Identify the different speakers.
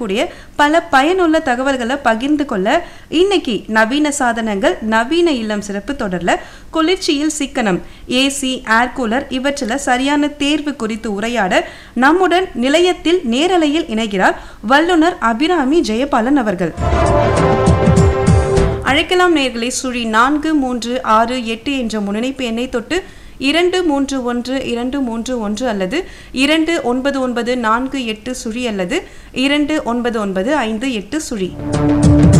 Speaker 1: தரக்கூடிய பல பயனுள்ள தகவல்களை பகிர்ந்து கொள்ள இன்னைக்கு நவீன சாதனங்கள் நவீன இல்லம் சிறப்பு தொடர்ல குளிர்ச்சியில் சிக்கனம் ஏசி ஏர் கூலர் இவற்றில் சரியான தேர்வு குறித்து உரையாட நம்முடன் நிலையத்தில் நேரலையில் இணைகிறார் வல்லுனர் அபிராமி ஜெயபாலன் அவர்கள் அழைக்கலாம் நேர்களை சுழி நான்கு மூன்று ஆறு எட்டு என்ற முன்னிணைப்பு எண்ணை தொட்டு இரண்டு மூன்று ஒன்று இரண்டு மூன்று ஒன்று அல்லது இரண்டு ஒன்பது ஒன்பது நான்கு எட்டு சுழி அல்லது இரண்டு ஒன்பது ஒன்பது ஐந்து எட்டு சுழி